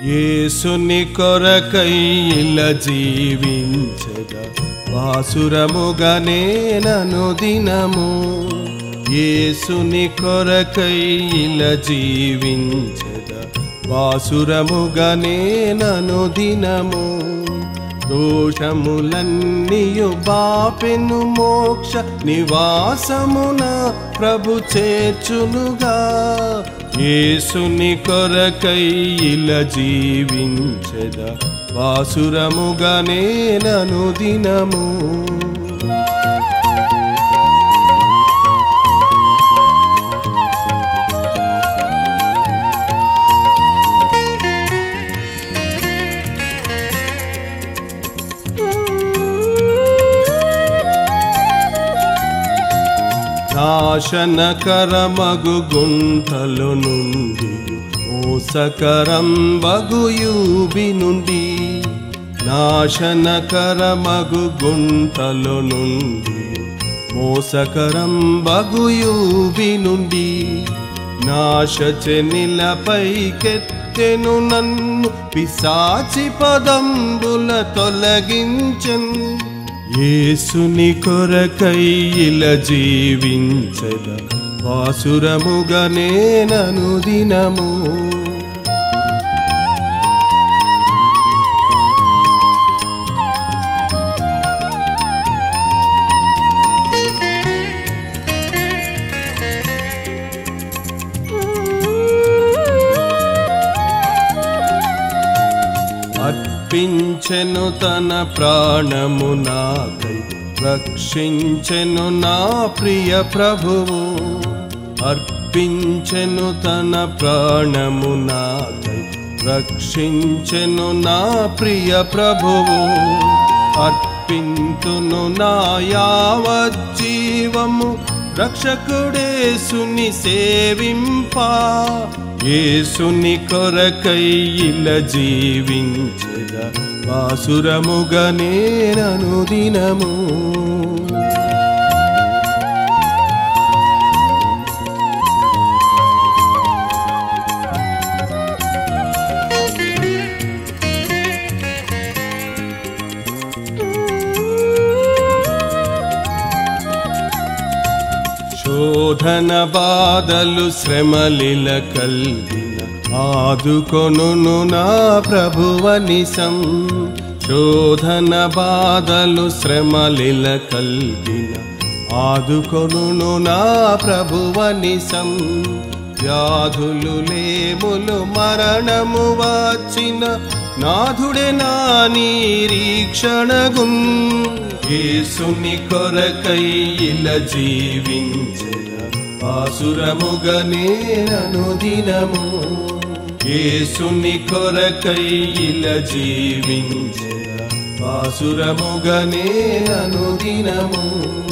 యేసుని కొరకై ఇలా జీవించద వాసురముగానే నను దినము యేసుని కొరకై ఇలా జీవించద వాసురముగానే నను దినము దోషములన్నీయు బాపెను మోక్ష నివాసమున ప్రభు చేర్చునుగా యేసుని కొరకై ఇలా జీవించద వాసురముగానే నను దినము నాశనకరమగు గుంటలు నుండి మోసకరం బగుయూబి నుండి నాశనకరమగు గుంటలు నుండి మోసకరం బగుయూబి నుండి నాశ చెనిలపై కెత్తెను నన్ను పిశాచి పదంబుల తొలగించన్ యేసుని కొరకై ఇలా జీవించద వాసురముగానే నను దినము అర్పించెను తన ప్రాణము నాకై రక్షించెను నా ప్రియ ప్రభువు అర్పించెను తన ప్రాణము నాకై రక్షించెను నా ప్రియ ప్రభువు అర్పింతును నా యావజ్జీవము రక్షకుడేసుని సేవింపా యేసుని కొరకై ఇలా జీవించద వాసురముగానే నను దినము శోధన బాధలు శ్రమలిల కల్గిన ఆదుకొనును నా ప్రభువనిసం శోధన బాధలు శ్రమలిల కల్గిన ఆదుకొనును నా ప్రభువనిసం వ్యాధులు లేములు మరణము వచ్చిన నాథుడే నా నిరీక్షణగున్ యేసుని కొరకై ఇలా జీవించద ఆసురముగనే నను దినము యేసుని కొరకై ఇలా జీవించద ఆసురముగనే నను దినము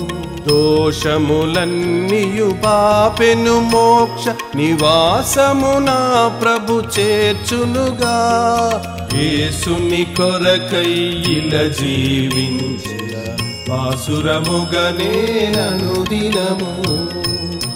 దోషములన్నీయు పాపెను మోక్ష నివాసమున ప్రభు చేర్చునుగా యేసుని కొరకై ఇలా జీవించ వాసురముగనే నను దినము